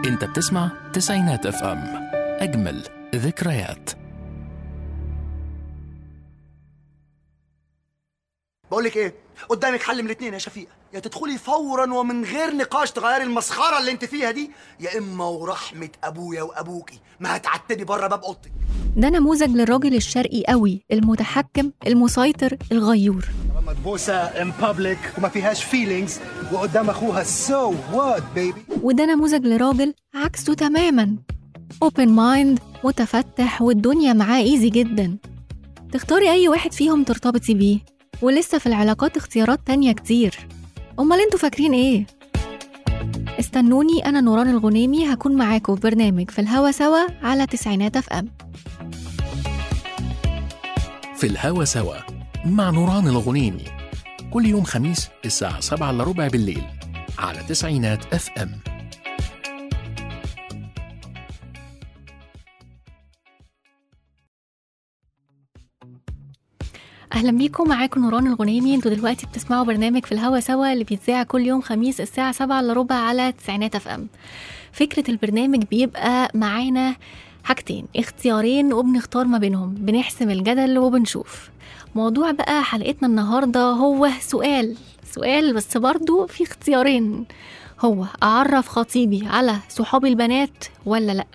انت بتسمع تسعينات اف ام اجمل ذكريات بقول لك ايه قدامك حل من الاثنين يا شفيقه يا تدخلي فورا ومن غير نقاش تغيري المسخره اللي انت فيها دي يا اما ورحمه ابويا وابوكي ما هتعتبي بره باب اوضتك ده نموذج للراجل الشرقي قوي المتحكم المسيطر الغيور مدبوسة ان بابليك وما فيهاش فيلينجز وقدام اخوها سو وات بيبي وده نموذج لراجل عكسه تماما اوبن مايند متفتح والدنيا معاه ايزي جدا تختاري اي واحد فيهم ترتبطي بيه ولسه في العلاقات اختيارات تانية كتير امال انتوا فاكرين ايه استنوني انا نوران الغنيمي هكون معاكم في برنامج في الهوا سوا على تسعينات اف ام في الهوا سوا مع نوران الغنيمي كل يوم خميس الساعة 7 إلا ربع بالليل على تسعينات اف ام اهلا بيكم معاكم نوران الغنيمي انتوا دلوقتي بتسمعوا برنامج في الهوا سوا اللي بيتذاع كل يوم خميس الساعه 7 الا ربع على تسعينات اف ام فكره البرنامج بيبقى معانا حاجتين اختيارين وبنختار ما بينهم بنحسم الجدل وبنشوف موضوع بقى حلقتنا النهارده هو سؤال سؤال بس برضو في اختيارين هو اعرف خطيبي على صحابي البنات ولا لا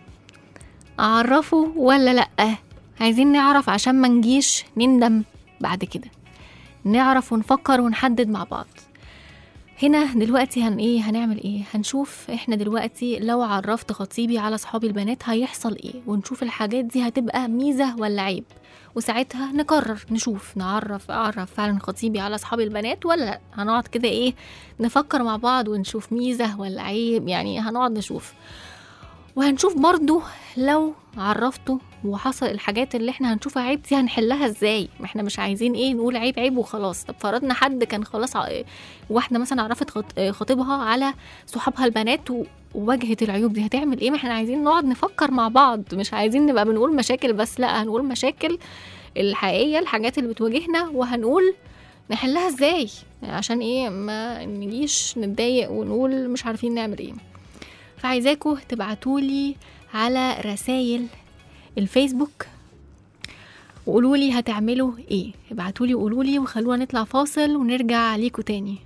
اعرفه ولا لا عايزين نعرف عشان ما نجيش نندم بعد كده نعرف ونفكر ونحدد مع بعض هنا دلوقتي هن ايه هنعمل ايه هنشوف احنا دلوقتي لو عرفت خطيبي على صحابي البنات هيحصل ايه ونشوف الحاجات دي هتبقى ميزة ولا عيب وساعتها نقرر نشوف نعرف اعرف فعلا خطيبي على صحابي البنات ولا لا هنقعد كده ايه نفكر مع بعض ونشوف ميزة ولا عيب يعني هنقعد نشوف وهنشوف برضو لو عرفته وحصل الحاجات اللي احنا هنشوفها عيب دي هنحلها ازاي ما احنا مش عايزين ايه نقول عيب عيب وخلاص طب فرضنا حد كان خلاص ع- واحده مثلا عرفت خط- خطيبها على صحابها البنات و- وواجهت العيوب دي هتعمل ايه ما احنا عايزين نقعد نفكر مع بعض مش عايزين نبقى بنقول مشاكل بس لا هنقول مشاكل الحقيقيه الحاجات اللي بتواجهنا وهنقول نحلها ازاي عشان ايه ما نجيش نتضايق ونقول مش عارفين نعمل ايه فعايزاكم تبعتولي على رسايل الفيسبوك وقولوا لي هتعملوا ايه ابعتوا لي وقولوا لي وخلونا نطلع فاصل ونرجع ليكوا تاني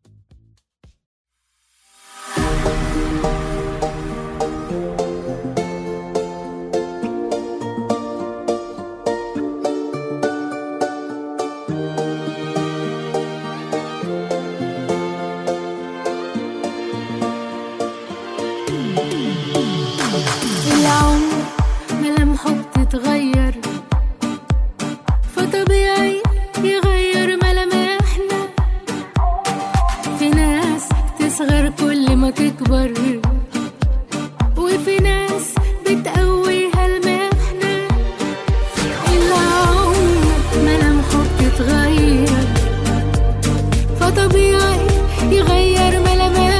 العمر ملامحه بتتغير فطبيعي يغير ملامحنا في ناس تصغر كل ما تكبر وفي ناس بتقويها المحنة العمر ملامحه بتتغير فطبيعي يغير ملامحنا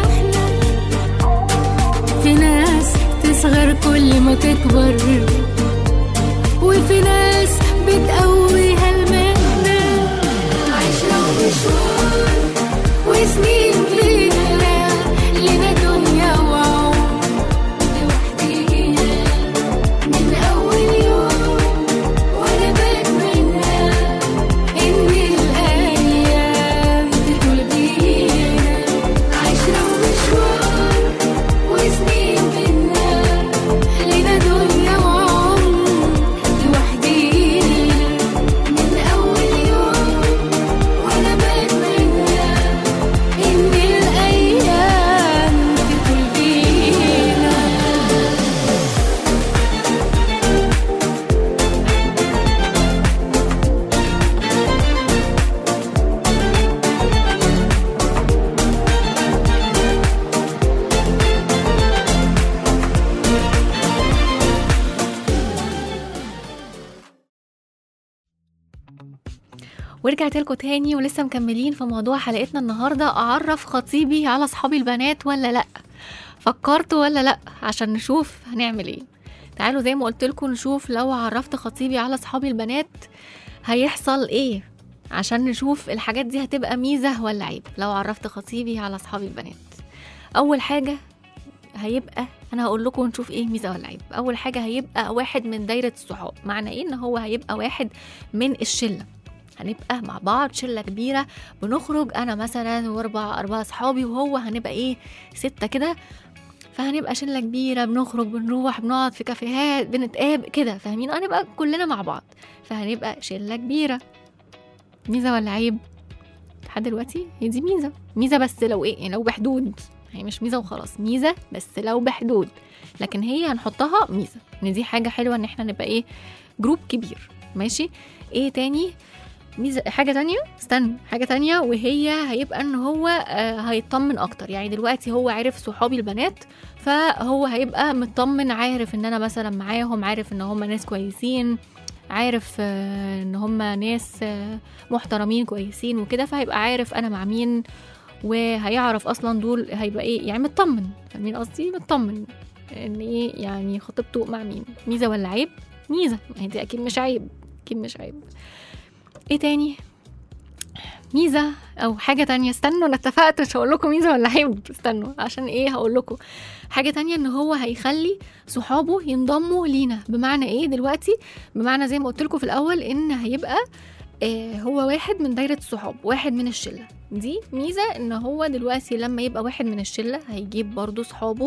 في ناس تصغر كل ما تكبر وفي ناس بتقويها المهنة عشرة ومشوار وسنين لينا لنا دنيا وعمر لوحدينا من أول يوم وأنا بتمنى إن الأيام تطول بينا عشرة ومشوار وسنين بينا لنا دنيا وعمر لوحدينا من أول يوم وأنا بتمنى إن الأيام تطول بينا ورجعت لكم تاني ولسه مكملين في موضوع حلقتنا النهارده اعرف خطيبي على صحابي البنات ولا لا فكرتوا ولا لا عشان نشوف هنعمل ايه تعالوا زي ما قلت لكم نشوف لو عرفت خطيبي على صحابي البنات هيحصل ايه عشان نشوف الحاجات دي هتبقى ميزة ولا عيب لو عرفت خطيبي على صحابي البنات اول حاجة هيبقى انا هقول لكم نشوف ايه ميزه ولا عيب اول حاجه هيبقى واحد من دايره الصحاب معنى ايه ان هو هيبقى واحد من الشله هنبقى مع بعض شله كبيره بنخرج انا مثلا واربع اربعه اصحابي وهو هنبقى ايه سته كده فهنبقى شله كبيره بنخرج بنروح بنقعد في كافيهات بنتقابل كده فاهمين هنبقى كلنا مع بعض فهنبقى شله كبيره ميزه ولا عيب لحد دلوقتي هي دي ميزه ميزه بس لو ايه لو بحدود هي مش ميزه وخلاص ميزه بس لو بحدود لكن هي هنحطها ميزه ان دي حاجه حلوه ان احنا نبقى ايه جروب كبير ماشي ايه تاني ميزه حاجه تانية استنى حاجه تانية وهي هيبقى ان هو آه هيطمن اكتر يعني دلوقتي هو عارف صحابي البنات فهو هيبقى مطمن عارف ان انا مثلا معاهم عارف ان هم ناس كويسين عارف آه، ان هم ناس آه، محترمين كويسين وكده فهيبقى عارف انا مع مين وهيعرف اصلا دول هيبقى ايه يعني مطمن فاهمين قصدي مطمن ان ايه يعني خطيبته مع مين ميزه ولا عيب ميزه ما هي دي اكيد مش عيب اكيد مش عيب ايه تاني ميزه او حاجه تانية استنوا انا اتفقت مش هقول لكم ميزه ولا عيب استنوا عشان ايه هقول لكم حاجه تانية ان هو هيخلي صحابه ينضموا لينا بمعنى ايه دلوقتي بمعنى زي ما قلت لكم في الاول ان هيبقى آه هو واحد من دايره الصحاب واحد من الشله دي ميزه ان هو دلوقتي لما يبقى واحد من الشله هيجيب برضو صحابه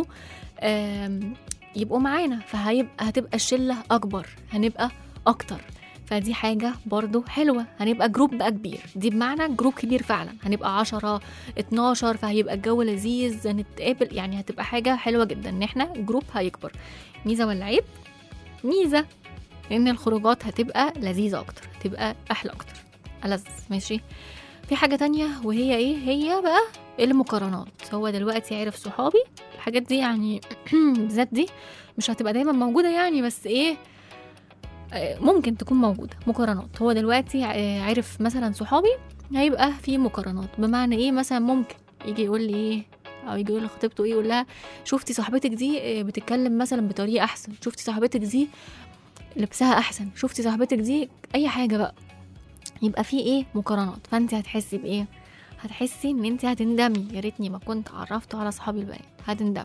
آم، يبقوا معانا فهيبقى هتبقى الشله اكبر هنبقى اكتر فدي حاجة برضو حلوة هنبقى جروب بقى كبير دي بمعنى جروب كبير فعلا هنبقى عشرة اتناشر فهيبقى الجو لذيذ هنتقابل يعني هتبقى حاجة حلوة جدا ان احنا جروب هيكبر ميزة ولا عيب؟ ميزة لان الخروجات هتبقى لذيذة اكتر هتبقى احلى اكتر ألذ ماشي في حاجة تانية وهي ايه هي بقى المقارنات هو دلوقتي عرف صحابي الحاجات دي يعني بالذات دي مش هتبقى دايما موجودة يعني بس ايه آه، ممكن تكون موجودة مقارنات هو دلوقتي آه، عرف مثلا صحابي هيبقى في مقارنات بمعنى ايه مثلا ممكن يجي يقول لي ايه او يجي يقول لخطيبته ايه يقول لها شفتي صاحبتك دي آه، بتتكلم مثلا بطريقه احسن شفتي صاحبتك دي لبسها احسن شفتي صاحبتك دي اي حاجه بقى يبقى في ايه مقارنات فانت هتحسي بايه هتحسي ان انت هتندمي يا ريتني ما كنت عرفت على صحابي البنات هتندمي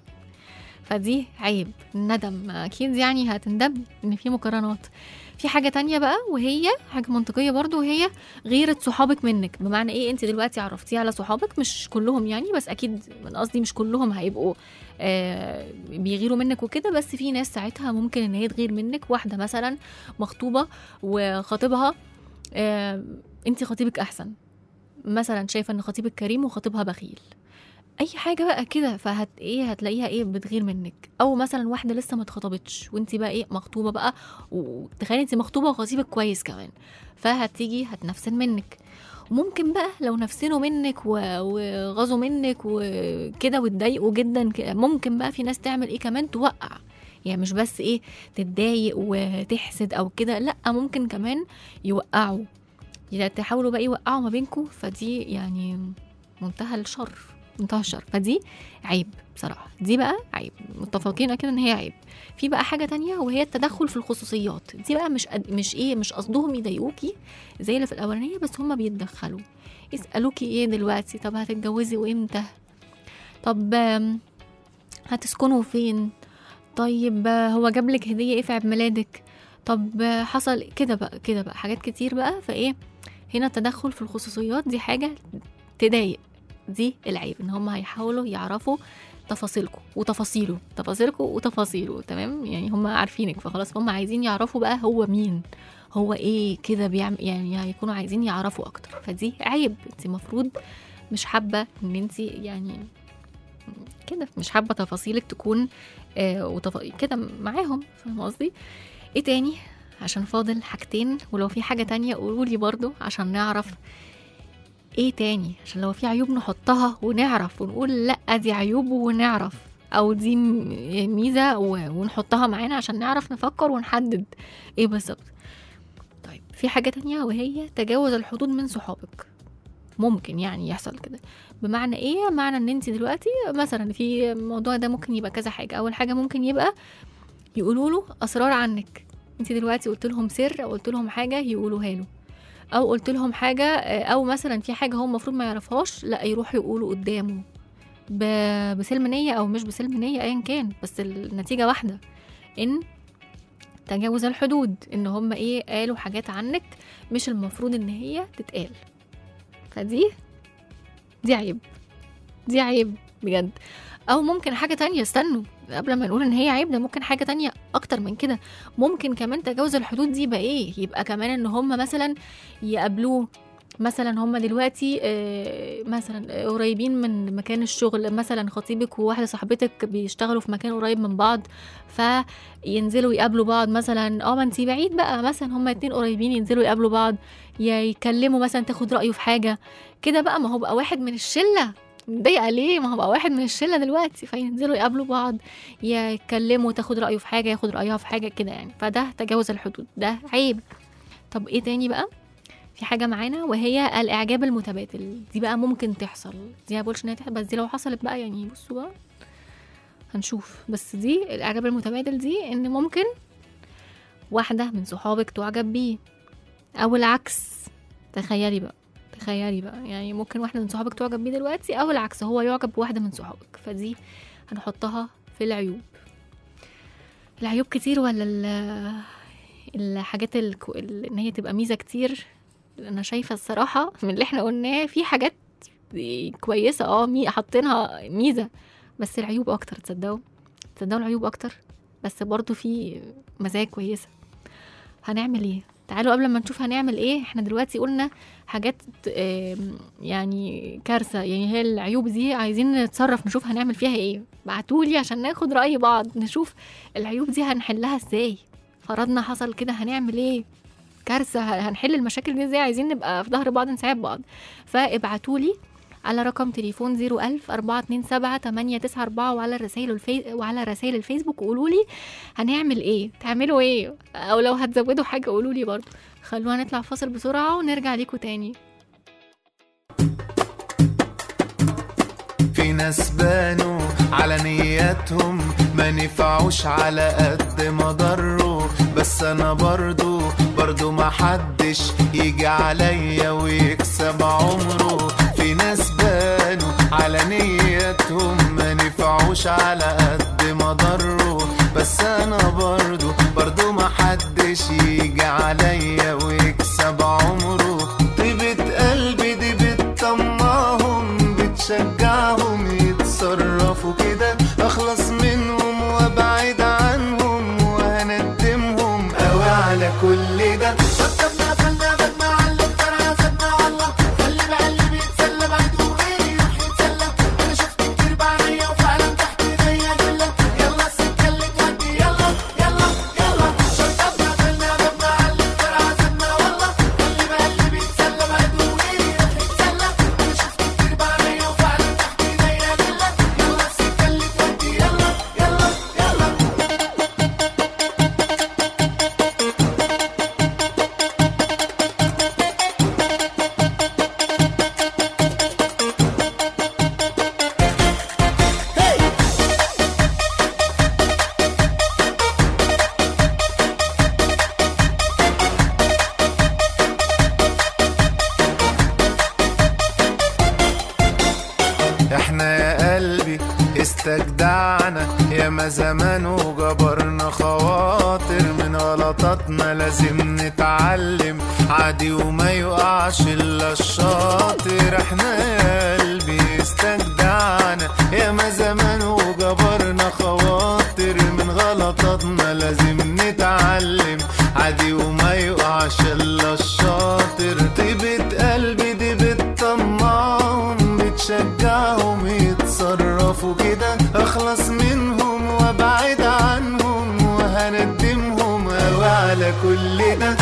فدي عيب الندم اكيد يعني هتندمي ان في مقارنات في حاجة تانية بقى وهي حاجة منطقية برضو وهي غيرة صحابك منك بمعنى ايه انت دلوقتي عرفتيه على صحابك مش كلهم يعني بس اكيد من قصدي مش كلهم هيبقوا آه بيغيروا منك وكده بس في ناس ساعتها ممكن ان هي تغير منك واحدة مثلا مخطوبة وخطيبها آه انت خطيبك احسن مثلا شايفة ان خطيبك كريم وخطيبها بخيل اي حاجه بقى كده فهت ايه هتلاقيها ايه بتغير منك او مثلا واحده لسه ما اتخطبتش وانت بقى ايه مخطوبه بقى وتخيلي انت مخطوبه وخطيبك كويس كمان فهتيجي هتنفسن منك وممكن بقى لو نفسنوا منك و- وغزوا منك وكده واتضايقوا جدا ك- ممكن بقى في ناس تعمل ايه كمان توقع يعني مش بس ايه تتضايق وتحسد او كده لا ممكن كمان يوقعوا يعني تحاولوا بقى يوقعوا ما بينكم فدي يعني منتهى الشر منتهى الشر فدي عيب بصراحة دي بقى عيب متفقين أكيد إن هي عيب في بقى حاجة تانية وهي التدخل في الخصوصيات دي بقى مش قد مش إيه مش قصدهم يضايقوكي زي اللي في الأولانية بس هما بيتدخلوا يسألوكي إيه دلوقتي طب هتتجوزي وإمتى طب آم، هتسكنوا فين طيب آه، هو جابلك هدية إيه في عيد ميلادك طب آه، حصل كده بقى كده بقى حاجات كتير بقى فإيه هنا التدخل في الخصوصيات دي حاجة تضايق دي العيب ان هم هيحاولوا يعرفوا تفاصيلكم وتفاصيله تفاصيلكم وتفاصيله تمام يعني هم عارفينك فخلاص هم عايزين يعرفوا بقى هو مين هو ايه كده بيعمل يعني هيكونوا عايزين يعرفوا اكتر فدي عيب انت المفروض مش حابه ان انت يعني كده مش حابه تفاصيلك تكون آه وتف... كده معاهم فاهم قصدي ايه تاني عشان فاضل حاجتين ولو في حاجه تانية قولولي برضو عشان نعرف ايه تاني عشان لو في عيوب نحطها ونعرف ونقول لا دي عيوب ونعرف او دي م- ميزه و- ونحطها معانا عشان نعرف نفكر ونحدد ايه بالظبط طيب في حاجه تانية وهي تجاوز الحدود من صحابك ممكن يعني يحصل كده بمعنى ايه معنى ان انت دلوقتي مثلا في الموضوع ده ممكن يبقى كذا حاجه اول حاجه ممكن يبقى يقولوا له اسرار عنك انت دلوقتي قلت لهم سر او قلت لهم حاجه يقولوها له او قلت لهم حاجه آه، او مثلا في حاجه هو المفروض ما يعرفهاش لا يروحوا يقولوا قدامه ب- بسلم نية أو مش بسلم نية أيا كان بس النتيجة واحدة إن تجاوز الحدود إن هم إيه قالوا حاجات عنك مش المفروض إن هي تتقال فدي دي عيب دي عيب بجد او ممكن حاجه تانية استنوا قبل ما نقول ان هي عيب ده ممكن حاجه تانية اكتر من كده ممكن كمان تجاوز الحدود دي يبقى ايه يبقى كمان ان هم مثلا يقابلوه مثلا هم دلوقتي آه، مثلا قريبين من مكان الشغل مثلا خطيبك وواحده صاحبتك بيشتغلوا في مكان قريب من بعض فينزلوا يقابلوا بعض مثلا اه ما انتي بعيد بقى مثلا هما اتنين قريبين ينزلوا يقابلوا بعض يا يكلموا مثلا تاخد رايه في حاجه كده بقى ما هو بقى واحد من الشله مضايقه ليه ما هو بقى واحد من الشله دلوقتي فينزلوا يقابلوا بعض يا يتكلموا تاخد رايه في حاجه ياخد رايها في حاجه كده يعني فده تجاوز الحدود ده عيب طب ايه تاني بقى في حاجه معانا وهي الاعجاب المتبادل دي بقى ممكن تحصل دي ما بقولش انها تحصل بس دي لو حصلت بقى يعني بصوا بقى هنشوف بس دي الاعجاب المتبادل دي ان ممكن واحده من صحابك تعجب بيه او العكس تخيلي بقى تخيلي بقى يعني ممكن واحدة من صحابك تعجب بيه دلوقتي أو العكس هو يعجب بواحدة من صحابك فدي هنحطها في العيوب العيوب كتير ولا ال- الحاجات الكو... ال- ان هي تبقى ميزة كتير انا شايفة الصراحة من اللي احنا قلناه في حاجات كويسة اه مي... حاطينها ميزة بس العيوب اكتر تصدقوا تصدقوا العيوب اكتر بس برضو في مزايا كويسة هنعمل ايه تعالوا قبل ما نشوف هنعمل ايه احنا دلوقتي قلنا حاجات آم، يعني كارثه يعني هي العيوب دي عايزين نتصرف نشوف هنعمل فيها ايه بعتولي عشان ناخد راي بعض نشوف العيوب دي هنحلها ازاي فرضنا حصل كده هنعمل ايه كارثه ه- هنحل المشاكل دي ازاي عايزين نبقى في ظهر بعض نساعد بعض فابعتولي على رقم تليفون 01000 427 894 وعلى الرسائل الفي... وعلى رسائل الفيسبوك قولوا لي هنعمل ايه تعملوا ايه او لو هتزودوا حاجه قولوا لي برضه خلونا نطلع فاصل بسرعه ونرجع ليكوا تاني في ناس بانوا على نياتهم ما نفعوش على قد ما ضروا بس انا برضو برضو ما حدش يجي عليا ويكسب عمره في ناس بانوا على نياتهم ما نفعوش على قد ما ضروا بس انا برضو برضو ما حدش يجي عليا ويكسب عمره طيبة قلبي دي بتطمعهم بتشجعهم يتصرفوا كده اخلص منهم وابعد عنهم وهندمهم قوي على كل ده احنا يا قلبي استجدعنا يا ما زمان وجبرنا خواطر من غلطاتنا لازم نتعلم عادي وما يقعش الا الشاطر احنا يا قلبي استجدعنا يا ما زمان وجبرنا خواطر من غلطاتنا لازم نتعلم عادي وما يقعش الا الشاطر طيبة قلبي دي بتطمعهم بتشجعهم يتصرفوا كده اخلص منهم وابعد عنهم وهندمهم قوي على كل ده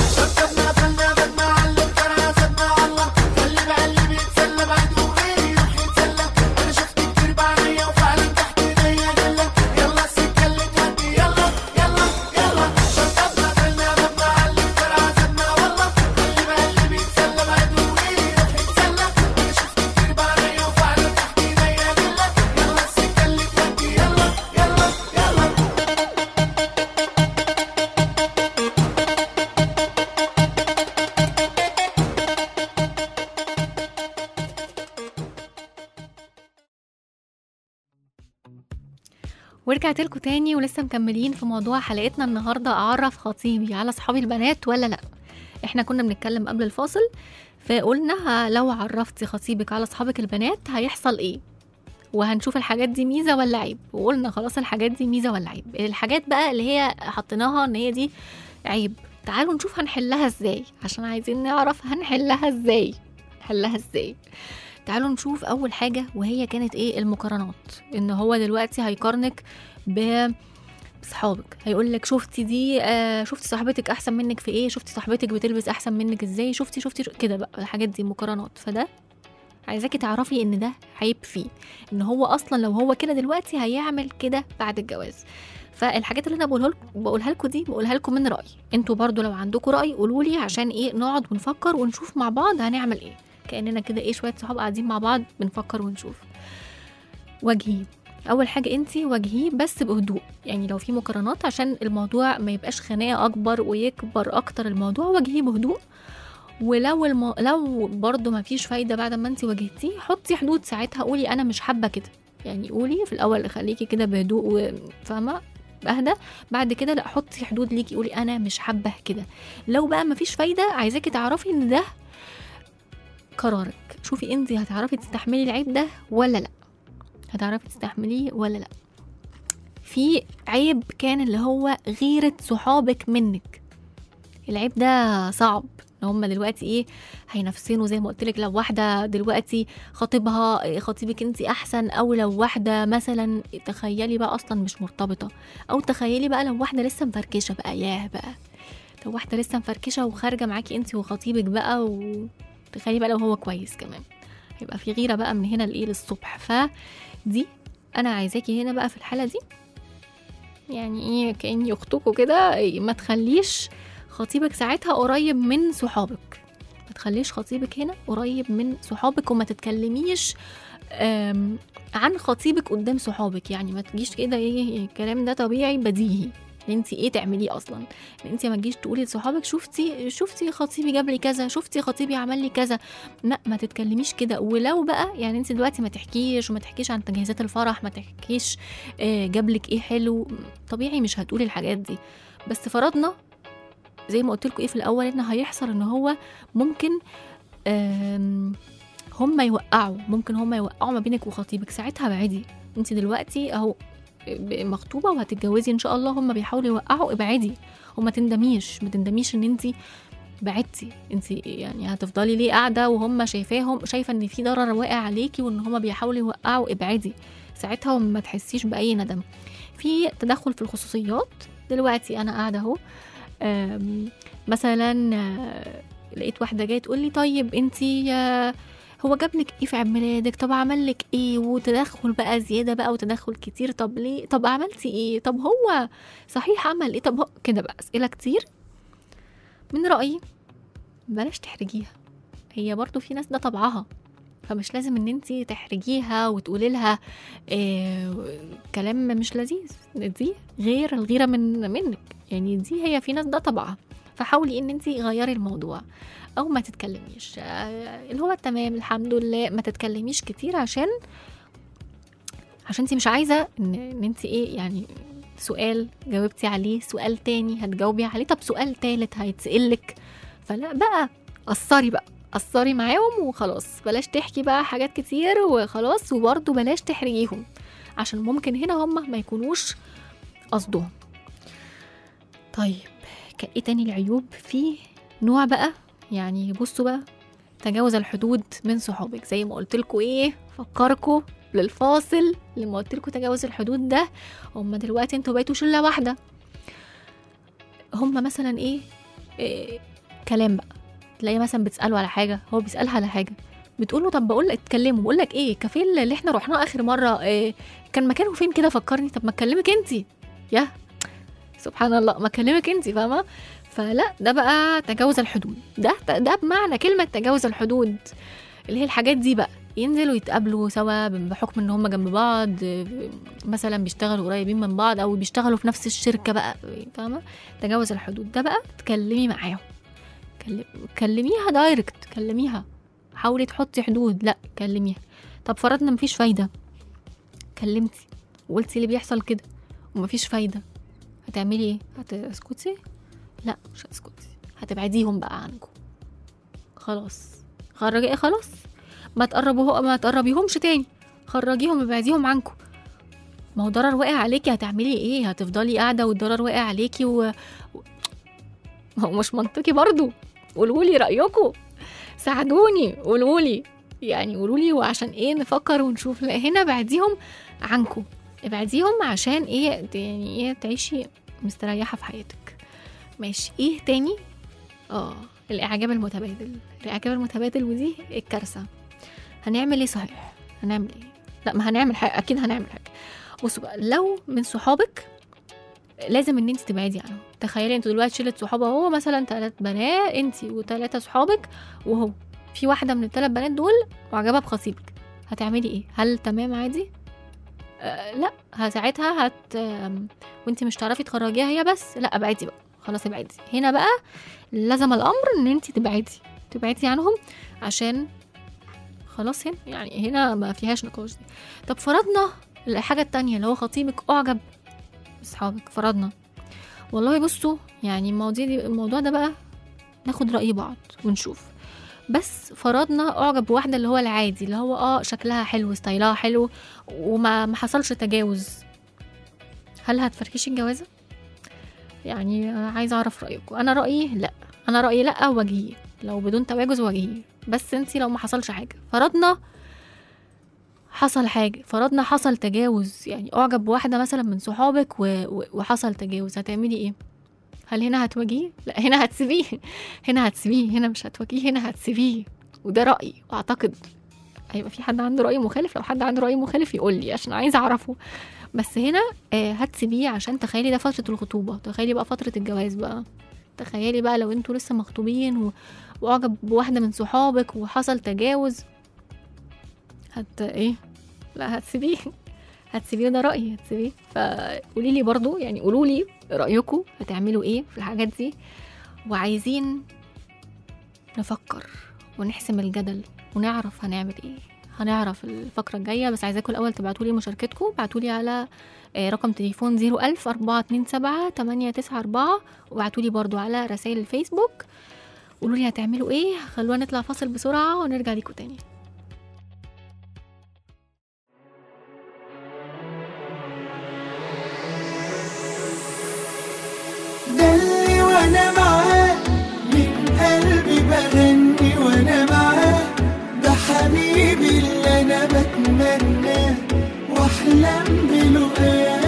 ورجعت لكم تاني ولسه مكملين في موضوع حلقتنا النهارده اعرف خطيبي على اصحابي البنات ولا لا احنا كنا بنتكلم قبل الفاصل فقلنا ها- لو عرفتي خطيبك على اصحابك البنات هيحصل ايه وهنشوف الحاجات دي ميزه ولا عيب وقلنا خلاص الحاجات دي ميزه ولا عيب الحاجات بقى اللي هي حطيناها ان هي دي عيب تعالوا نشوف هنحلها ازاي عشان عايزين نعرف هنحلها ازاي نحلها ازاي تعالوا نشوف اول حاجه وهي كانت ايه المقارنات ان هو دلوقتي هيقارنك ب بصحابك هيقول لك شفتي دي آه شفتي صاحبتك احسن منك في ايه شفتي صاحبتك بتلبس احسن منك ازاي شفتي شفتي شو- كده بقى الحاجات دي مقارنات فده عايزاكي تعرفي ان ده عيب فيه ان هو اصلا لو هو كده دلوقتي هيعمل كده بعد الجواز فالحاجات اللي انا بقولها لكم بقولها لكم دي بقولها لكم من رايي انتوا برضو لو عندكم راي قولوا لي عشان ايه نقعد ونفكر ونشوف مع بعض هنعمل ايه كاننا كده ايه شويه صحاب قاعدين مع بعض بنفكر ونشوف واجهيه اول حاجه انت واجهيه بس بهدوء يعني لو في مقارنات عشان الموضوع ما يبقاش خناقه اكبر ويكبر اكتر الموضوع واجهيه بهدوء ولو الم... لو برضه ما فيش فايده بعد ما انت واجهتيه حطي حدود ساعتها قولي انا مش حابه كده يعني قولي في الاول خليكي كده بهدوء وفاهمه اهدى بعد كده لا حطي حدود ليكي قولي انا مش حابه كده لو بقى ما فيش فايده عايزاكي تعرفي ان ده قرارك شوفي انت هتعرفي تستحملي العيب ده ولا لا هتعرفي تستحمليه ولا لا في عيب كان اللي هو غيرة صحابك منك العيب ده صعب ان هما دلوقتي ايه هينافسينه زي ما قلت لك لو واحده دلوقتي خطيبها خطيبك انت احسن او لو واحده مثلا تخيلي بقى اصلا مش مرتبطه او تخيلي بقى لو واحده لسه مفركشه بقى ياه بقى لو واحده لسه مفركشه وخارجه معاكي انت وخطيبك بقى وتخيلي بقى لو هو كويس كمان هيبقى في غيره بقى من هنا لايه للصبح فدي انا عايزاكي هنا بقى في الحاله دي يعني ايه كاني اختكوا كده إيه، ما تخليش خطيبك ساعتها قريب من صحابك ما تخليش خطيبك هنا قريب من صحابك وما تتكلميش آم، عن خطيبك قدام صحابك يعني ما تجيش كده ايه الكلام ده طبيعي بديهي ان انت ايه تعمليه اصلا ان انت ما تجيش تقولي لصحابك شفتي شفتي خطيبي جاب لي كذا شفتي خطيبي عمل لي كذا لا ما تتكلميش كده ولو بقى يعني انت دلوقتي ما تحكيش وما تحكيش عن تجهيزات الفرح ما تحكيش آه، جاب لك ايه حلو طبيعي مش هتقولي الحاجات دي بس فرضنا زي ما قلت لكم ايه في الاول ان هيحصل ان هو ممكن آم، هم يوقعوا ممكن هم يوقعوا ما بينك وخطيبك ساعتها بعدي انت دلوقتي اهو ب- مخطوبه وهتتجوزي ان شاء الله هم بيحاولوا يوقعوا ابعدي وما تندميش ما تندميش ان انت بعدتي انت يعني هتفضلي ليه قاعده وهم شايفاهم شايفه ان في ضرر واقع عليكي وان هم بيحاولوا يوقعوا ابعدي ساعتها ما تحسيش باي ندم في تدخل في الخصوصيات دلوقتي انا قاعده اهو آم، مثلا آه، لقيت واحده جايه تقول لي طيب انتي آه، هو جاب لك ايه في عيد ميلادك طب عمل لك ايه وتدخل بقى زياده بقى وتدخل كتير طب ليه طب عملتي ايه طب هو صحيح عمل ايه طب هو كده بقى اسئله كتير من رايي بلاش تحرجيها هي برضو في ناس ده طبعها فمش لازم ان انت تحرجيها وتقولي لها إيه كلام مش لذيذ دي غير الغيره من منك يعني دي هي في ناس ده طبعها فحاولي ان انت غيري الموضوع او ما تتكلميش آه، اللي هو تمام الحمد لله ما تتكلميش كتير عشان عشان انت مش عايزه ان, إن انت ايه يعني سؤال جاوبتي عليه سؤال تاني هتجاوبي عليه طب سؤال تالت هيتسألك فلا بقى قصري بقى قصري معاهم وخلاص بلاش تحكي بقى حاجات كتير وخلاص وبرضه بلاش تحرجيهم عشان ممكن هنا هم ما يكونوش قصدهم طيب كان ايه تاني العيوب في نوع بقى يعني بصوا بقى تجاوز الحدود من صحابك زي ما قلت لكم ايه فكركم للفاصل لما قلت لكم تجاوز الحدود ده هم دلوقتي انتوا بقيتوا شله واحده هم مثلا ايه, إيه كلام بقى تلاقي مثلا بتساله على حاجه هو بيسالها على حاجه بتقول له طب بقول لك اتكلموا بقول لك ايه الكافيه اللي احنا رحناه اخر مره إيه كان مكانه فين كده فكرني طب ما اكلمك انت يا سبحان الله ما اكلمك انت فاهمه فلا ده بقى تجاوز الحدود ده ده بمعنى كلمه تجاوز الحدود اللي هي الحاجات دي بقى ينزلوا يتقابلوا سوا بحكم ان هم جنب بعض مثلا بيشتغلوا قريبين من بعض او بيشتغلوا في نفس الشركه بقى فاهمه تجاوز الحدود ده بقى تكلمي معاهم كلم- كلميها دايركت كلميها حاولي تحطي حدود لا كلميها طب فرضنا مفيش فايده كلمتي وقلتي اللي بيحصل كده ومفيش فايده هتعملي ايه هتسكتي لا مش هتسكتي هتبعديهم بقى عنكم خلاص خرجي ايه خلاص ما تقربوه ما تقربيهمش تاني خرجيهم ابعديهم عنكم ما هو ضرر واقع عليكي هتعملي ايه هتفضلي قاعده والضرر واقع عليكي و... و- ما هو مش منطقي برضو قولولي رايكم ساعدوني قولولي يعني قولولي وعشان ايه نفكر ونشوف لا هنا بعديهم عنكم ابعديهم عشان ايه ت- يعني ايه تعيشي مستريحه في حياتك ماشي ايه تاني اه الاعجاب المتبادل الاعجاب المتبادل ودي الكارثه هنعمل ايه صحيح هنعمل ايه لا ما هنعمل حاجه اكيد هنعمل حاجه بصوا بقى لو من صحابك لازم ان انت تبعدي عنهم تخيلي انتوا دلوقتي شله صحاب اهو مثلا ثلاث بنات انت وثلاثه صحابك وهو في واحده من الثلاث بنات دول معجبه بخطيبك هتعملي ايه هل تمام عادي آه لا ه- ساعتها هت آم، وانت مش تعرفي تخرجيها هي بس لا ابعدي بقى خلاص ابعدي هنا بقى لزم الامر ان انت تبعدي تبعدي عنهم عشان خلاص هنا يعني هنا ما فيهاش نقاش دي طب فرضنا الحاجة التانية اللي هو خطيبك أعجب بأصحابك فرضنا والله بصوا يعني المواضيع دي الموضوع ده بقى ناخد رأي بعض ونشوف بس فرضنا أعجب بواحدة اللي هو العادي اللي هو اه شكلها حلو ستايلها حلو وما ما حصلش تجاوز هل هتفركشي الجوازة؟ يعني أنا عايزة أعرف رأيكم أنا رأيي لأ أنا رأيي لأ واجهيه لو بدون تواجز واجهيه بس انتي لو ما حصلش حاجة فرضنا حصل حاجة فرضنا حصل تجاوز يعني أعجب بواحدة مثلا من صحابك و... و... وحصل تجاوز هتعملي إيه؟ هل هنا هتواجهيه؟ لا هنا هتسيبيه هنا هتسيبيه هنا مش هتواجهيه هنا هتسيبيه وده رأيي وأعتقد هيبقى في حد عنده رأي مخالف لو حد عنده رأي مخالف يقول لي عشان عايزة أعرفه بس هنا آه هتسيبيه عشان تخيلي ده فترة الخطوبة تخيلي بقى فترة الجواز بقى تخيلي بقى لو انتوا لسه مخطوبين و... واعجب بواحدة من صحابك وحصل تجاوز هت ايه لا هتسيبيه هتسيبيه ده رأيي هتسيبيه فقولي لي برضو يعني قولوا لي رأيكم هتعملوا ايه في الحاجات دي وعايزين نفكر ونحسم الجدل ونعرف هنعمل ايه هنعرف الفقرة الجاية بس عايزاكم الأول تبعتوا لي مشاركتكم ابعتوا لي على آه، رقم تليفون 01000 427 894 وابعتوا لي برضو على رسائل الفيسبوك قولوا لي هتعملوا ايه خلونا نطلع فاصل بسرعة ونرجع ليكم تاني ده اللي وانا معاه من قلبي بغني وانا معاه ده حبيبي اللي انا بتمناه واحلم بلقاه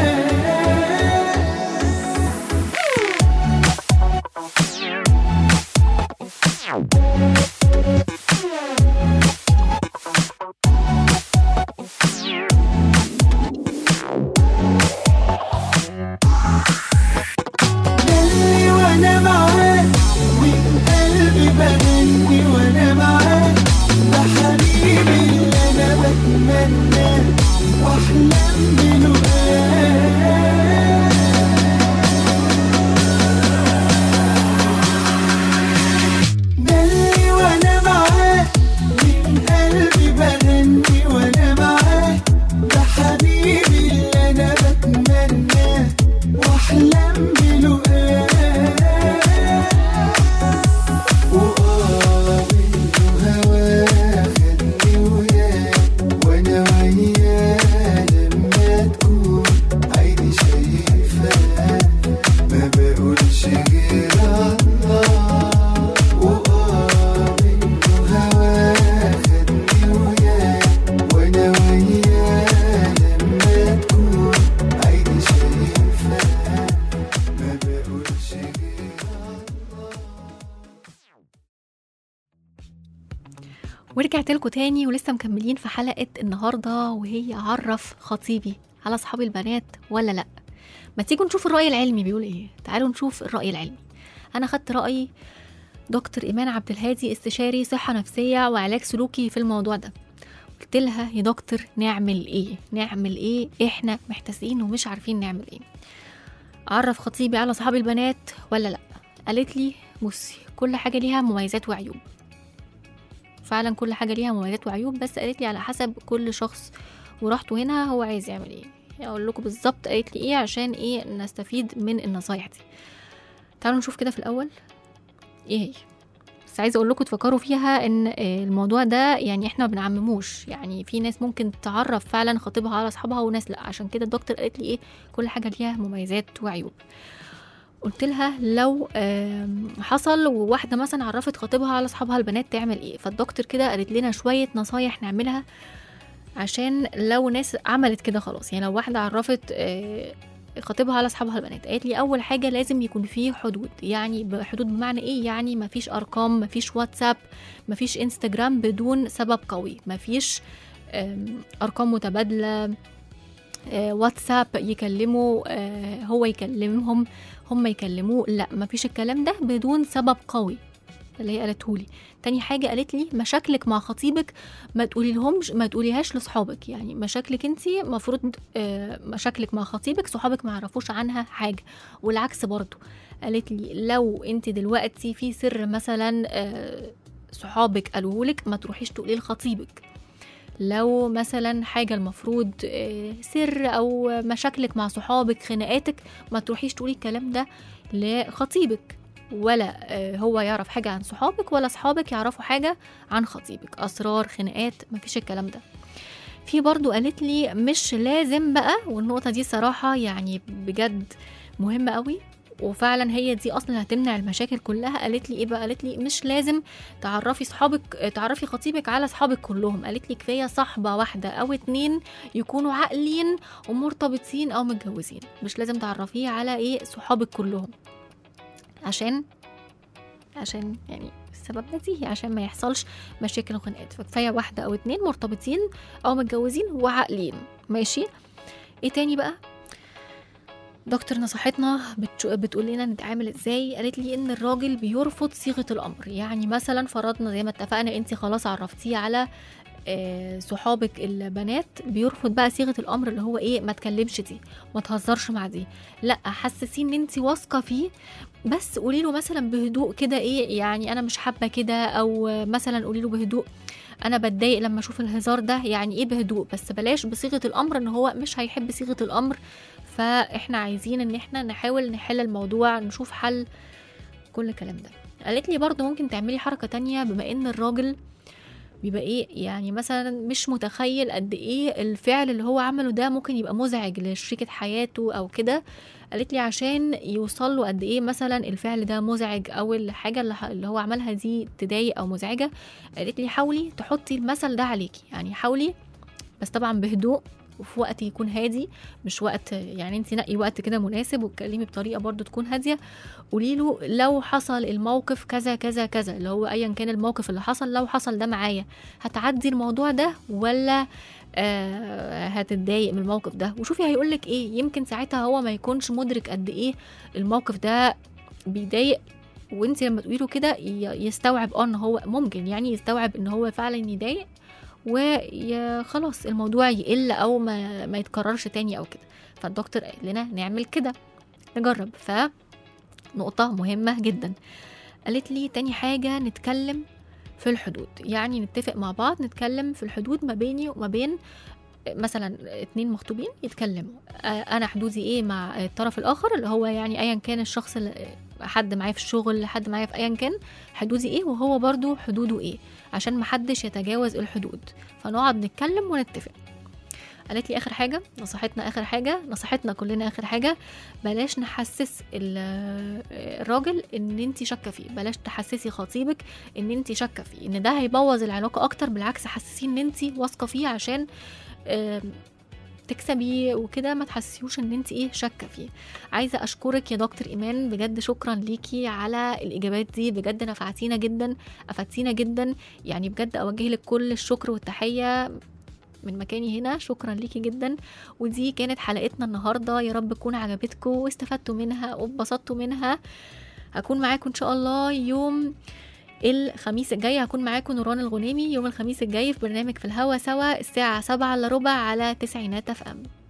اللي وانا معاه من قلبي بغني وانا معاه ده حبيبي اللي انا بتمناه واحلم بلقاه ده اللي وانا معاه من قلبي بغني وانا معاه ده حبيبي اللي انا بتمناه واحلم بلقاه وآه منه هواه خدني وياه وانا وياه لما تكون عيني شايفاه ما بقولش غير الله وآه منه هواه خدني وياه وانا وياه لما تكون عيني شايفاه ما بقولش غير ورجعت لكم تاني ولسه مكملين في حلقة النهاردة وهي عرف خطيبي على أصحابي البنات ولا لأ ما تيجوا نشوف الرأي العلمي بيقول إيه تعالوا نشوف الرأي العلمي أنا خدت رأي دكتور إيمان عبد الهادي استشاري صحة نفسية وعلاج سلوكي في الموضوع ده قلت لها يا دكتور نعمل إيه نعمل إيه إحنا محتاسين ومش عارفين نعمل إيه أعرف خطيبي على أصحابي البنات ولا لأ قالت لي بصي كل حاجة ليها مميزات وعيوب فعلا كل حاجة ليها مميزات وعيوب بس قالت لي على حسب كل شخص وراحته هنا هو عايز يعمل ايه اقول لكم بالظبط قالت لي ايه عشان ايه نستفيد من النصايح دي تعالوا نشوف كده في الاول ايه هي بس عايزه اقول لكم تفكروا فيها ان آه، الموضوع ده يعني احنا ما بنعمموش يعني في ناس ممكن تعرف فعلا خطيبها على اصحابها وناس لا عشان كده الدكتور قالت لي ايه كل حاجه ليها مميزات وعيوب قلت لها لو آم، حصل وواحده مثلا عرفت خطيبها على اصحابها البنات تعمل ايه فالدكتور كده قالت لنا شويه نصايح نعملها عشان لو ناس عملت كده خلاص يعني لو واحده عرفت آه، خطيبها على اصحابها البنات قالت لي اول حاجه لازم يكون فيه حدود يعني بحدود بمعنى ايه يعني مفيش ارقام مفيش واتساب مفيش انستجرام بدون سبب قوي مفيش آم، ارقام متبادله آه، واتساب يكلموا آه، هو يكلمهم هم يكلموه لا مفيش الكلام ده بدون سبب قوي اللي هي قالته لي تاني حاجه قالت لي مشاكلك مع خطيبك ما تقولي لهمش ما تقوليهاش لاصحابك يعني مشاكلك انت مفروض آه، مشاكلك مع خطيبك صحابك ما يعرفوش عنها حاجه والعكس برضو قالت لي لو انت دلوقتي في سر مثلا آه، صحابك قالوهولك ما تروحيش تقوليه لخطيبك لو مثلا حاجة المفروض آه، سر أو مشاكلك مع صحابك خناقاتك ما تروحيش تقولي الكلام ده لخطيبك ولا آه، هو يعرف حاجة عن صحابك ولا صحابك يعرفوا حاجة عن خطيبك أسرار خناقات مفيش الكلام ده في برضو قالت لي مش لازم بقى والنقطة دي صراحة يعني بجد مهمة قوي وفعلا هي دي اصلا اللي هتمنع المشاكل كلها قالت لي ايه بقى قالت لي مش لازم تعرفي صحابك تعرفي خطيبك على صحابك كلهم قالت لي كفايه صاحبه واحده او اتنين يكونوا عاقلين ومرتبطين او متجوزين مش لازم تعرفيه على ايه صحابك كلهم عشان عشان يعني السبب بديهي عشان ما يحصلش مشاكل وخناقات فكفايه واحده او اتنين مرتبطين او متجوزين وعاقلين ماشي ايه تاني بقى دكتور نصحتنا بتشو- بتقول لنا نتعامل ازاي قالت لي ان الراجل بيرفض صيغه الامر يعني مثلا فرضنا زي ما اتفقنا انت خلاص عرفتيه على آه، صحابك البنات بيرفض بقى صيغه الامر اللي هو ايه ما تكلمش دي ما تهزرش مع دي لا حسسيه ان انت واثقه فيه بس قولي له مثلا بهدوء كده ايه يعني انا مش حابه كده او مثلا قولي له بهدوء انا بتضايق لما اشوف الهزار ده يعني ايه بهدوء بس بلاش بصيغه الامر ان هو مش هيحب صيغه الامر فاحنا عايزين ان احنا نحاول نحل الموضوع نشوف حل كل الكلام ده قالت لي برضه ممكن تعملي حركه تانية بما ان الراجل بيبقى ايه يعني مثلا مش متخيل قد ايه الفعل اللي هو عمله ده ممكن يبقى مزعج لشريكة حياته او كده قالت لي عشان يوصل له قد ايه مثلا الفعل ده مزعج او الحاجه اللي ح- اللي هو عملها دي تضايق او مزعجه قالت لي حاولي تحطي المثل ده عليكي يعني حاولي بس طبعا بهدوء وفي وقت يكون هادي مش وقت يعني انت نقي وقت كده مناسب واتكلمي بطريقه برضو تكون هاديه قولي له لو حصل الموقف كذا كذا كذا اللي هو ايا كان الموقف اللي حصل لو حصل ده معايا هتعدي الموضوع ده ولا آه هتتضايق من الموقف ده وشوفي هيقولك ايه يمكن ساعتها هو ما يكونش مدرك قد ايه الموقف ده بيضايق وانت لما تقولي له كده ي- يستوعب اه ان هو ممكن يعني يستوعب ان هو فعلا يضايق وخلاص الموضوع يقل او ما, ما يتكررش تاني او كده فالدكتور قال لنا نعمل كده نجرب ف نقطة مهمة جدا قالت لي تاني حاجة نتكلم في الحدود يعني نتفق مع بعض نتكلم في الحدود ما بيني وما بين مثلا اتنين مخطوبين يتكلموا آه، انا حدودي ايه مع الطرف الاخر اللي هو يعني ايا كان الشخص اللي حد معايا في الشغل حد معايا في ايا كان حدودي ايه وهو برضو حدوده ايه عشان محدش يتجاوز الحدود فنقعد نتكلم ونتفق قالت لي اخر حاجه نصحتنا اخر حاجه نصحتنا كلنا اخر حاجه بلاش نحسس ال- الراجل ان انت شاكه فيه بلاش تحسسي خطيبك ان انت شاكه فيه ان ده هيبوظ العلاقه اكتر بالعكس حسسيه ان انت واثقه فيه عشان آم، تكسبي وكده ما تحسسيوش ان انت ايه شاكه فيه عايزه اشكرك يا دكتور ايمان بجد شكرا ليكي على الاجابات دي بجد نفعتينا جدا افدتينا جدا يعني بجد اوجه لك كل الشكر والتحيه من مكاني هنا شكرا ليكي جدا ودي كانت حلقتنا النهارده يا رب تكون عجبتكم واستفدتوا منها واتبسطتوا منها هكون معاكم ان شاء الله يوم الخميس الجاي هكون معاكم نوران الغنيمي يوم الخميس الجاي في برنامج في الهوا سوا الساعة سبعة إلا ربع على تسعينات اف ام